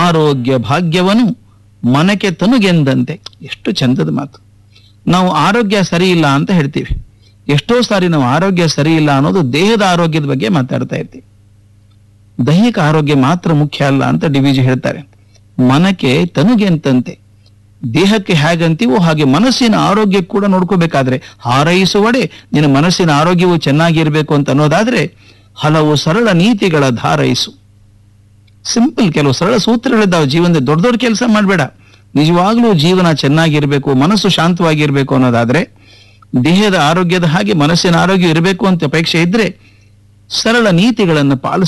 ಆರೋಗ್ಯ ಭಾಗ್ಯವನು ಮನಕ್ಕೆ ತನುಗೆಂದಂತೆ ಎಷ್ಟು ಚಂದದ ಮಾತು ನಾವು ಆರೋಗ್ಯ ಸರಿ ಇಲ್ಲ ಅಂತ ಹೇಳ್ತೀವಿ ಎಷ್ಟೋ ಸಾರಿ ನಾವು ಆರೋಗ್ಯ ಸರಿ ಇಲ್ಲ ಅನ್ನೋದು ದೇಹದ ಆರೋಗ್ಯದ ಬಗ್ಗೆ ಮಾತಾಡ್ತಾ ಇರ್ತೀವಿ ದೈಹಿಕ ಆರೋಗ್ಯ ಮಾತ್ರ ಮುಖ್ಯ ಅಲ್ಲ ಅಂತ ಡಿವಿಜಿ ಹೇಳ್ತಾರೆ ಮನಕ್ಕೆ ತನುಗೆಂತಂತೆ ದೇಹಕ್ಕೆ ಹೇಗಂತೀವೋ ಹಾಗೆ ಮನಸ್ಸಿನ ಆರೋಗ್ಯ ಕೂಡ ನೋಡ್ಕೋಬೇಕಾದ್ರೆ ಹಾರೈಸುವಡೆ ನಿನ್ನ ಮನಸ್ಸಿನ ಆರೋಗ್ಯವು ಚೆನ್ನಾಗಿರ್ಬೇಕು ಅಂತ ಅನ್ನೋದಾದ್ರೆ ಹಲವು ಸರಳ ನೀತಿಗಳ ಧಾರೈಸು ಸಿಂಪಲ್ ಕೆಲವು ಸರಳ ಸೂತ್ರಗಳಿದ್ದಾವೆ ಜೀವನದಲ್ಲಿ ದೊಡ್ಡ ದೊಡ್ಡ ಕೆಲಸ ಮಾಡಬೇಡ ನಿಜವಾಗ್ಲೂ ಜೀವನ ಚೆನ್ನಾಗಿರ್ಬೇಕು ಮನಸ್ಸು ಶಾಂತವಾಗಿರ್ಬೇಕು ಅನ್ನೋದಾದ್ರೆ ದೇಹದ ಆರೋಗ್ಯದ ಹಾಗೆ ಮನಸ್ಸಿನ ಆರೋಗ್ಯ ಇರಬೇಕು ಅಂತ ಅಪೇಕ್ಷೆ ಇದ್ರೆ ಸರಳ ನೀತಿಗಳನ್ನು ಪಾಲಿಸ